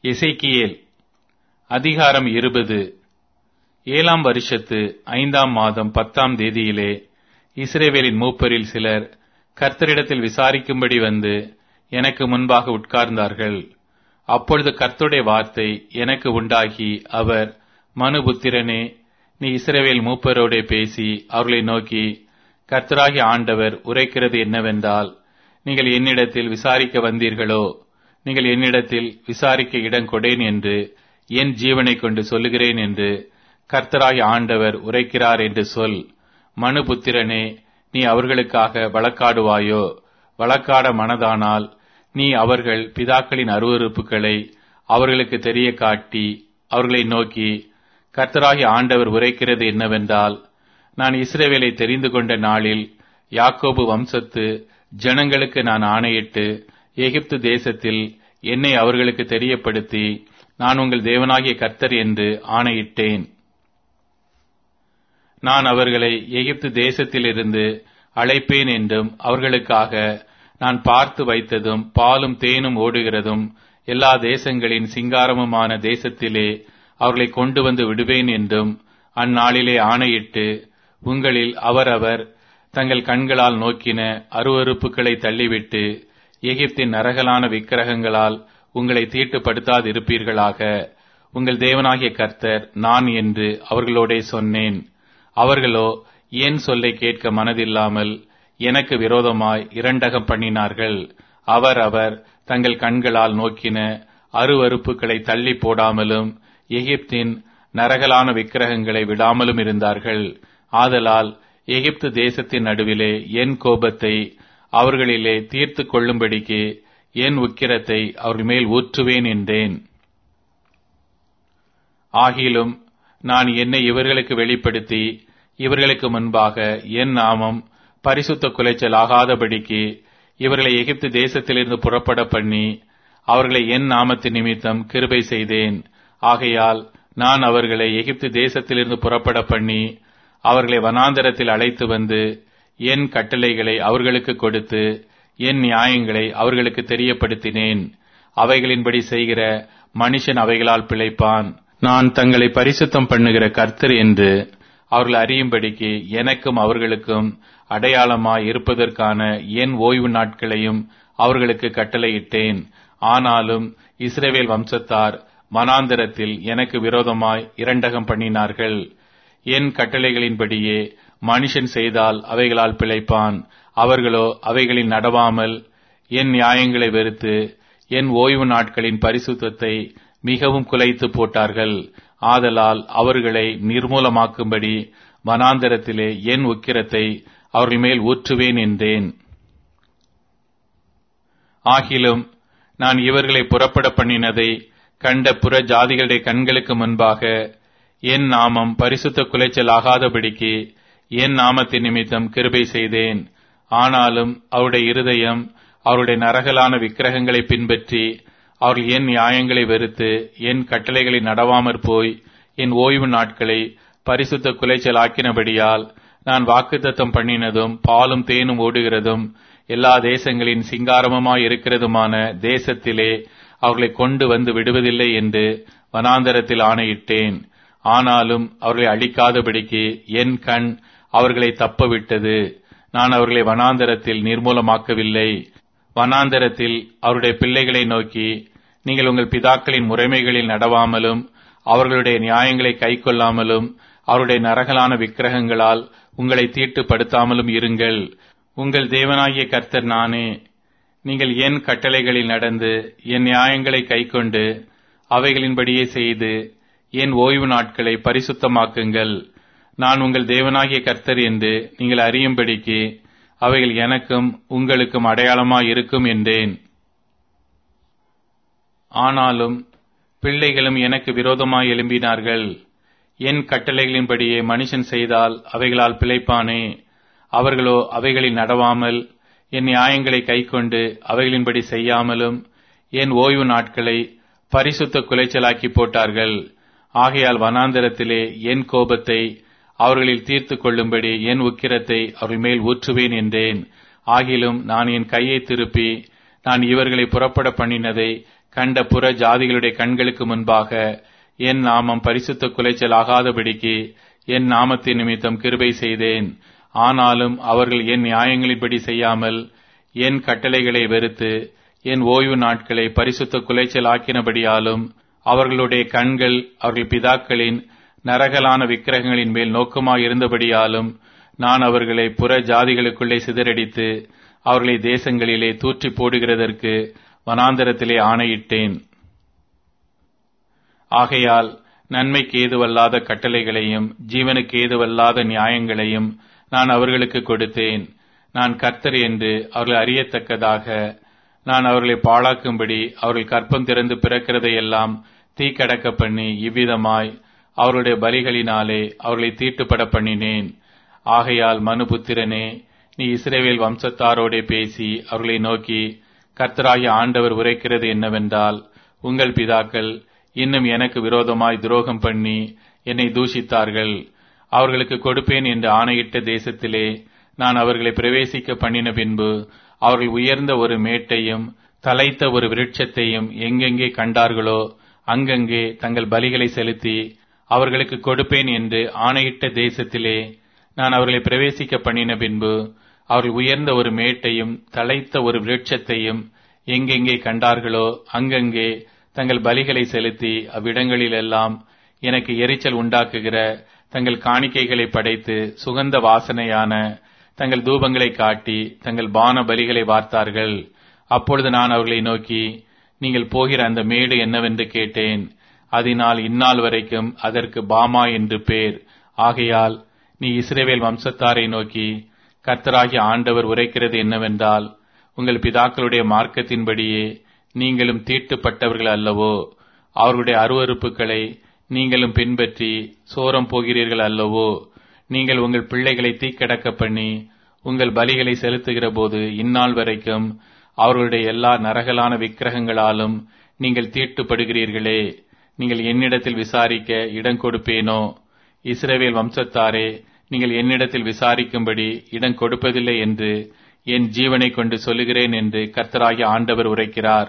எசேக்கியேல் அதிகாரம் இருபது ஏழாம் வருஷத்து ஐந்தாம் மாதம் பத்தாம் தேதியிலே இஸ்ரேவேலின் மூப்பரில் சிலர் கர்த்தரிடத்தில் விசாரிக்கும்படி வந்து எனக்கு முன்பாக உட்கார்ந்தார்கள் அப்பொழுது கர்த்தருடைய வார்த்தை எனக்கு உண்டாகி அவர் மனுபுத்திரனே நீ இஸ்ரவேல் மூப்பரோடே பேசி அவர்களை நோக்கி கர்த்தராகிய ஆண்டவர் உரைக்கிறது என்னவென்றால் நீங்கள் என்னிடத்தில் விசாரிக்க வந்தீர்களோ நீங்கள் என்னிடத்தில் விசாரிக்க இடம் கொடேன் என்று என் ஜீவனைக் கொண்டு சொல்லுகிறேன் என்று கர்த்தராகிய ஆண்டவர் உரைக்கிறார் என்று சொல் மனுபுத்திரனே நீ அவர்களுக்காக வழக்காடுவாயோ வழக்காட மனதானால் நீ அவர்கள் பிதாக்களின் அருவறுப்புகளை அவர்களுக்கு தெரிய காட்டி அவர்களை நோக்கி கர்த்தராகிய ஆண்டவர் உரைக்கிறது என்னவென்றால் நான் இஸ்ரவேலை தெரிந்து கொண்ட நாளில் யாக்கோபு வம்சத்து ஜனங்களுக்கு நான் ஆணையிட்டு எகிப்து தேசத்தில் என்னை அவர்களுக்கு தெரியப்படுத்தி நான் உங்கள் தேவனாகிய கர்த்தர் என்று ஆணையிட்டேன் நான் அவர்களை எகிப்து தேசத்திலிருந்து அழைப்பேன் என்றும் அவர்களுக்காக நான் பார்த்து வைத்ததும் பாலும் தேனும் ஓடுகிறதும் எல்லா தேசங்களின் சிங்காரமுமான தேசத்திலே அவர்களை கொண்டு வந்து விடுவேன் என்றும் அந்நாளிலே ஆணையிட்டு உங்களில் அவரவர் தங்கள் கண்களால் நோக்கின அருவறுப்புகளை தள்ளிவிட்டு எகிப்தின் நரகலான விக்கிரகங்களால் உங்களை தீட்டுப்படுத்தாதிருப்பீர்களாக உங்கள் தேவனாகிய கர்த்தர் நான் என்று அவர்களோடே சொன்னேன் அவர்களோ என் சொல்லை கேட்க மனதில்லாமல் எனக்கு விரோதமாய் இரண்டகம் பண்ணினார்கள் அவர் அவர் தங்கள் கண்களால் நோக்கின அருவறுப்புகளை தள்ளி போடாமலும் எகிப்தின் நரகலான விக்கிரகங்களை விடாமலும் இருந்தார்கள் ஆதலால் எகிப்து தேசத்தின் நடுவிலே என் கோபத்தை அவர்களிலே தீர்த்து கொள்ளும்படிக்கு என் உக்கிரத்தை அவர்கள் மேல் ஊற்றுவேன் என்றேன் ஆகிலும் நான் என்னை இவர்களுக்கு வெளிப்படுத்தி இவர்களுக்கு முன்பாக என் நாமம் பரிசுத்த குலைச்சல் ஆகாதபடிக்கு இவர்களை எகிப்து தேசத்திலிருந்து புறப்பட பண்ணி அவர்களை என் நாமத்து நிமித்தம் கிருபை செய்தேன் ஆகையால் நான் அவர்களை எகிப்து தேசத்திலிருந்து புறப்பட பண்ணி அவர்களை வனாந்தரத்தில் அழைத்து வந்து என் கட்டளைகளை அவர்களுக்கு கொடுத்து என் நியாயங்களை அவர்களுக்கு தெரியப்படுத்தினேன் அவைகளின்படி செய்கிற மனுஷன் அவைகளால் பிழைப்பான் நான் தங்களை பரிசுத்தம் பண்ணுகிற கர்த்தர் என்று அவர்கள் அறியும்படிக்கு எனக்கும் அவர்களுக்கும் அடையாளமாய் இருப்பதற்கான என் ஓய்வு நாட்களையும் அவர்களுக்கு கட்டளையிட்டேன் ஆனாலும் இஸ்ரேவேல் வம்சத்தார் மனாந்தரத்தில் எனக்கு விரோதமாய் இரண்டகம் பண்ணினார்கள் என் கட்டளைகளின்படியே மனுஷன் செய்தால் அவைகளால் பிழைப்பான் அவர்களோ அவைகளில் நடவாமல் என் நியாயங்களை வெறுத்து என் ஓய்வு நாட்களின் பரிசுத்தத்தை மிகவும் குலைத்து போட்டார்கள் ஆதலால் அவர்களை நிர்மூலமாக்கும்படி வனாந்தரத்திலே என் உக்கிரத்தை அவர்கள் மேல் ஊற்றுவேன் என்றேன் ஆகிலும் நான் இவர்களை புறப்பட பண்ணினதை கண்ட புற ஜாதிகளுடைய கண்களுக்கு முன்பாக என் நாமம் பரிசுத்த குலைச்சல் ஆகாதபடிக்கு என் நாமத்தின் நிமித்தம் கிருபை செய்தேன் ஆனாலும் அவருடைய இருதயம் அவருடைய நரகலான விக்கிரகங்களை பின்பற்றி அவர்கள் என் நியாயங்களை வெறுத்து என் கட்டளைகளை நடவாமற் போய் என் ஓய்வு நாட்களை பரிசுத்த குலைச்சல் ஆக்கினபடியால் நான் வாக்குத்தத்தம் பண்ணினதும் பாலும் தேனும் ஓடுகிறதும் எல்லா தேசங்களின் சிங்காரமுமாய் இருக்கிறதுமான தேசத்திலே அவர்களை கொண்டு வந்து விடுவதில்லை என்று வனாந்தரத்தில் ஆணையிட்டேன் ஆனாலும் அவர்களை அழிக்காதபடிக்கு என் கண் அவர்களை தப்ப விட்டது நான் அவர்களை வனாந்தரத்தில் நிர்மூலமாக்கவில்லை வனாந்தரத்தில் அவருடைய பிள்ளைகளை நோக்கி நீங்கள் உங்கள் பிதாக்களின் முறைமைகளில் நடவாமலும் அவர்களுடைய நியாயங்களை கைக்கொள்ளாமலும் அவருடைய நரகலான விக்கிரகங்களால் உங்களை தீட்டுப்படுத்தாமலும் இருங்கள் உங்கள் தேவனாகிய கர்த்தர் நானே நீங்கள் என் கட்டளைகளில் நடந்து என் நியாயங்களை கைக்கொண்டு அவைகளின்படியே செய்து என் ஓய்வு நாட்களை பரிசுத்தமாக்குங்கள் நான் உங்கள் தேவனாகிய கர்த்தர் என்று நீங்கள் அறியும்படிக்கு அவைகள் எனக்கும் உங்களுக்கும் அடையாளமாய் இருக்கும் என்றேன் ஆனாலும் பிள்ளைகளும் எனக்கு விரோதமாய் எழும்பினார்கள் என் கட்டளைகளின்படியே மனுஷன் செய்தால் அவைகளால் பிழைப்பானே அவர்களோ அவைகளில் நடவாமல் என் நியாயங்களை கைக்கொண்டு அவைகளின்படி செய்யாமலும் என் ஓய்வு நாட்களை பரிசுத்த குலைச்சலாக்கி போட்டார்கள் ஆகையால் வனாந்தரத்திலே என் கோபத்தை அவர்களில் தீர்த்து கொள்ளும்படி என் உக்கிரத்தை அவர்கள் மேல் ஊற்றுவேன் என்றேன் ஆகிலும் நான் என் கையை திருப்பி நான் இவர்களை புறப்பட பண்ணினதை கண்ட புற ஜாதிகளுடைய கண்களுக்கு முன்பாக என் நாமம் பரிசுத்த குலைச்சல் ஆகாதபடிக்கு என் நாமத்தின் நிமித்தம் கிருபை செய்தேன் ஆனாலும் அவர்கள் என் நியாயங்களின்படி செய்யாமல் என் கட்டளைகளை வெறுத்து என் ஓய்வு நாட்களை பரிசுத்த குலைச்சல் ஆக்கினபடியாலும் அவர்களுடைய கண்கள் அவர்கள் பிதாக்களின் நரகலான விக்கிரகங்களின் மேல் நோக்கமாய் இருந்தபடியாலும் நான் அவர்களை புற ஜாதிகளுக்குள்ளே சிதறடித்து அவர்களை தேசங்களிலே தூற்றி போடுகிறதற்கு வனாந்தரத்திலே ஆணையிட்டேன் ஆகையால் நன்மைக்கு ஏதுவல்லாத கட்டளைகளையும் ஜீவனுக்கு ஏதுவல்லாத நியாயங்களையும் நான் அவர்களுக்கு கொடுத்தேன் நான் கர்த்தர் என்று அவர்கள் அறியத்தக்கதாக நான் அவர்களை பாழாக்கும்படி அவர்கள் கற்பம் திறந்து பிறக்கிறதையெல்லாம் தீக்கடக்க பண்ணி இவ்விதமாய் அவருடைய பலிகளினாலே அவர்களை தீட்டுப்பட பண்ணினேன் ஆகையால் மனுபுத்திரனே நீ இஸ்ரேவேல் வம்சத்தாரோடே பேசி அவர்களை நோக்கி கர்த்தராகிய ஆண்டவர் உரைக்கிறது என்னவென்றால் உங்கள் பிதாக்கள் இன்னும் எனக்கு விரோதமாய் துரோகம் பண்ணி என்னை தூஷித்தார்கள் அவர்களுக்கு கொடுப்பேன் என்று ஆணையிட்ட தேசத்திலே நான் அவர்களை பிரவேசிக்க பண்ணின பின்பு அவர்கள் உயர்ந்த ஒரு மேட்டையும் தலைத்த ஒரு விருட்சத்தையும் எங்கெங்கே கண்டார்களோ அங்கங்கே தங்கள் பலிகளை செலுத்தி அவர்களுக்கு கொடுப்பேன் என்று ஆணையிட்ட தேசத்திலே நான் அவர்களை பிரவேசிக்க பண்ணின பின்பு அவர்கள் உயர்ந்த ஒரு மேட்டையும் தலைத்த ஒரு விருட்சத்தையும் எங்கெங்கே கண்டார்களோ அங்கங்கே தங்கள் பலிகளை செலுத்தி அவ்விடங்களிலெல்லாம் எனக்கு எரிச்சல் உண்டாக்குகிற தங்கள் காணிக்கைகளை படைத்து சுகந்த வாசனையான தங்கள் தூபங்களை காட்டி தங்கள் பான பலிகளை வார்த்தார்கள் அப்பொழுது நான் அவர்களை நோக்கி நீங்கள் போகிற அந்த மேடு என்னவென்று கேட்டேன் அதனால் இந்நாள் வரைக்கும் அதற்கு பாமா என்று பேர் ஆகையால் நீ இஸ்ரேவேல் வம்சத்தாரை நோக்கி கர்த்தராகிய ஆண்டவர் உரைக்கிறது என்னவென்றால் உங்கள் பிதாக்களுடைய மார்க்கத்தின்படியே நீங்களும் தீட்டுப்பட்டவர்கள் அல்லவோ அவர்களுடைய அருவறுப்புகளை நீங்களும் பின்பற்றி சோரம் போகிறீர்கள் அல்லவோ நீங்கள் உங்கள் பிள்ளைகளை தீக்கடக்க பண்ணி உங்கள் பலிகளை செலுத்துகிற போது இந்நாள் வரைக்கும் அவர்களுடைய எல்லா நரகலான விக்கிரகங்களாலும் நீங்கள் தீட்டுப்படுகிறீர்களே நீங்கள் என்னிடத்தில் விசாரிக்க இடம் கொடுப்பேனோ இஸ்ரவேல் வம்சத்தாரே நீங்கள் என்னிடத்தில் விசாரிக்கும்படி இடம் கொடுப்பதில்லை என்று என் ஜீவனை கொண்டு சொல்லுகிறேன் என்று கர்த்தராகிய ஆண்டவர் உரைக்கிறார்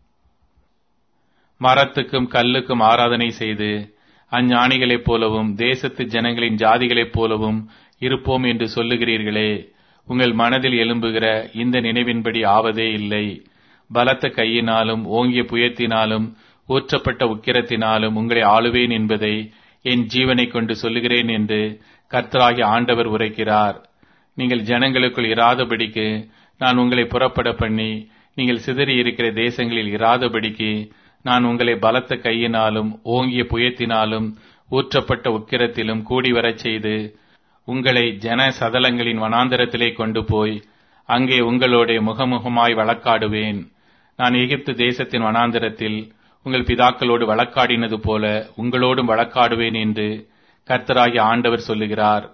மரத்துக்கும் கல்லுக்கும் ஆராதனை செய்து அஞ்ஞானிகளைப் போலவும் தேசத்து ஜனங்களின் ஜாதிகளைப் போலவும் இருப்போம் என்று சொல்லுகிறீர்களே உங்கள் மனதில் எழும்புகிற இந்த நினைவின்படி ஆவதே இல்லை பலத்த கையினாலும் ஓங்கிய புயத்தினாலும் ஊற்றப்பட்ட உக்கிரத்தினாலும் உங்களை ஆளுவேன் என்பதை என் ஜீவனை கொண்டு சொல்லுகிறேன் என்று கர்த்தராகி ஆண்டவர் உரைக்கிறார் நீங்கள் ஜனங்களுக்குள் இராதபடிக்கு நான் உங்களை புறப்பட பண்ணி நீங்கள் சிதறி இருக்கிற தேசங்களில் இராதபடிக்கு நான் உங்களை பலத்த கையினாலும் ஓங்கிய புயத்தினாலும் ஊற்றப்பட்ட உக்கிரத்திலும் கூடி வரச் செய்து உங்களை ஜன சதலங்களின் வனாந்தரத்திலே கொண்டு போய் அங்கே உங்களோட முகமுகமாய் வழக்காடுவேன் நான் எகிப்து தேசத்தின் வனாந்தரத்தில் உங்கள் பிதாக்களோடு வழக்காடினது போல உங்களோடும் வழக்காடுவேன் என்று கர்த்தராகிய ஆண்டவர் சொல்லுகிறார்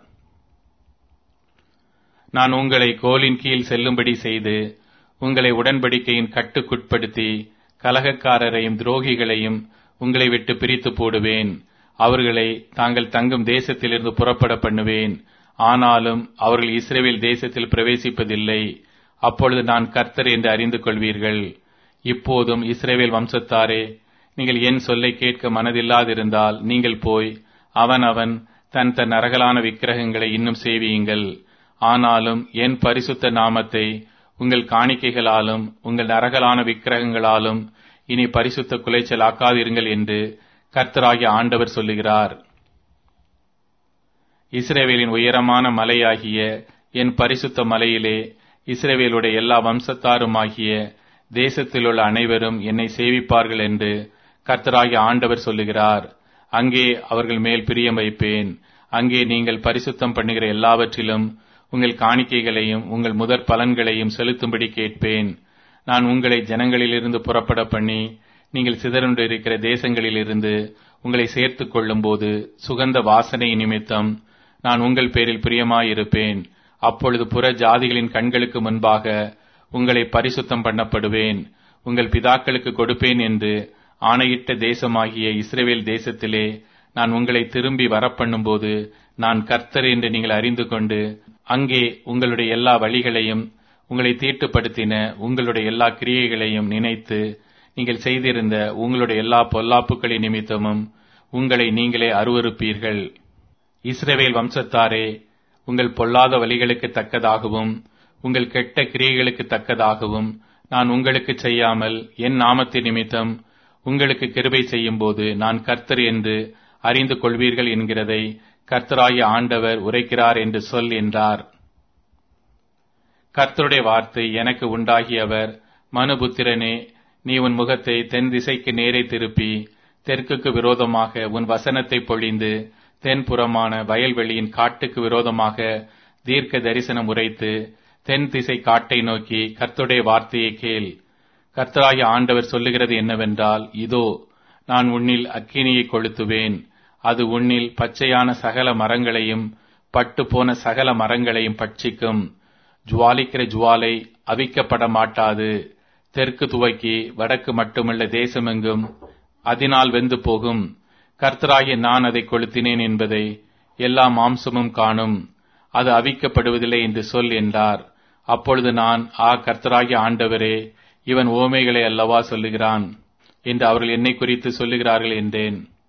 நான் உங்களை கோலின் கீழ் செல்லும்படி செய்து உங்களை உடன்படிக்கையின் கட்டுக்குட்படுத்தி கலகக்காரரையும் துரோகிகளையும் உங்களை விட்டு பிரித்து போடுவேன் அவர்களை தாங்கள் தங்கும் தேசத்திலிருந்து புறப்பட பண்ணுவேன் ஆனாலும் அவர்கள் இஸ்ரேல் தேசத்தில் பிரவேசிப்பதில்லை அப்பொழுது நான் கர்த்தர் என்று அறிந்து கொள்வீர்கள் இப்போதும் இஸ்ரேவேல் வம்சத்தாரே நீங்கள் என் சொல்லை கேட்க மனதில்லாதிருந்தால் நீங்கள் போய் அவன் அவன் தன் தன் நரகலான விக்கிரகங்களை இன்னும் சேவியுங்கள் ஆனாலும் என் பரிசுத்த நாமத்தை உங்கள் காணிக்கைகளாலும் உங்கள் நரகலான விக்கிரகங்களாலும் இனி பரிசுத்த குலைச்சலாக்காதிருங்கள் என்று கர்த்தராகிய ஆண்டவர் சொல்லுகிறார் இஸ்ரேவேலின் உயரமான மலையாகிய என் பரிசுத்த மலையிலே இஸ்ரேவேலுடைய எல்லா வம்சத்தாருமாகிய தேசத்திலுள்ள அனைவரும் என்னை சேவிப்பார்கள் என்று கர்த்தராகிய ஆண்டவர் சொல்லுகிறார் அங்கே அவர்கள் மேல் பிரியம் வைப்பேன் அங்கே நீங்கள் பரிசுத்தம் பண்ணுகிற எல்லாவற்றிலும் உங்கள் காணிக்கைகளையும் உங்கள் முதற் பலன்களையும் செலுத்தும்படி கேட்பேன் நான் உங்களை ஜனங்களிலிருந்து புறப்பட பண்ணி நீங்கள் சிதறுண்டு இருக்கிற தேசங்களிலிருந்து உங்களை சேர்த்துக் கொள்ளும்போது சுகந்த வாசனை நிமித்தம் நான் உங்கள் பேரில் பிரியமாயிருப்பேன் அப்பொழுது புற ஜாதிகளின் கண்களுக்கு முன்பாக உங்களை பரிசுத்தம் பண்ணப்படுவேன் உங்கள் பிதாக்களுக்கு கொடுப்பேன் என்று ஆணையிட்ட தேசமாகிய இஸ்ரேவேல் தேசத்திலே நான் உங்களை திரும்பி வரப்பண்ணும்போது நான் கர்த்தர் என்று நீங்கள் அறிந்து கொண்டு அங்கே உங்களுடைய எல்லா வழிகளையும் உங்களை தீட்டுப்படுத்தின உங்களுடைய எல்லா கிரியைகளையும் நினைத்து நீங்கள் செய்திருந்த உங்களுடைய எல்லா பொல்லாப்புகளின் நிமித்தமும் உங்களை நீங்களே அருவருப்பீர்கள் இஸ்ரவேல் வம்சத்தாரே உங்கள் பொல்லாத வழிகளுக்கு தக்கதாகவும் உங்கள் கெட்ட கிரியைகளுக்கு தக்கதாகவும் நான் உங்களுக்கு செய்யாமல் என் நாமத்தின் நிமித்தம் உங்களுக்கு கிருபை செய்யும் போது நான் கர்த்தர் என்று அறிந்து கொள்வீர்கள் என்கிறதை கர்த்தராகிய ஆண்டவர் உரைக்கிறார் என்று சொல் என்றார் கர்த்தருடைய வார்த்தை எனக்கு உண்டாகியவர் மனுபுத்திரனே நீ உன் முகத்தை தென் திசைக்கு நேரே திருப்பி தெற்குக்கு விரோதமாக உன் வசனத்தை பொழிந்து தென்புறமான வயல்வெளியின் காட்டுக்கு விரோதமாக தீர்க்க தரிசனம் உரைத்து தென் திசை காட்டை நோக்கி கர்த்தருடைய வார்த்தையை கேள் கர்த்தராகிய ஆண்டவர் சொல்லுகிறது என்னவென்றால் இதோ நான் உன்னில் அக்கினியை கொளுத்துவேன் அது உன்னில் பச்சையான சகல மரங்களையும் பட்டு போன சகல மரங்களையும் பட்சிக்கும் ஜுவாலிக்கிற ஜுவாலை அவிக்கப்பட மாட்டாது தெற்கு துவக்கி வடக்கு மட்டுமல்ல தேசமெங்கும் அதனால் வெந்து போகும் கர்த்தராகிய நான் அதை கொளுத்தினேன் என்பதை எல்லா மாம்சமும் காணும் அது அவிக்கப்படுவதில்லை என்று சொல் என்றார் அப்பொழுது நான் ஆ கர்த்தராகிய ஆண்டவரே இவன் ஓமைகளை அல்லவா சொல்லுகிறான் என்று அவர்கள் என்னை குறித்து சொல்லுகிறார்கள் என்றேன்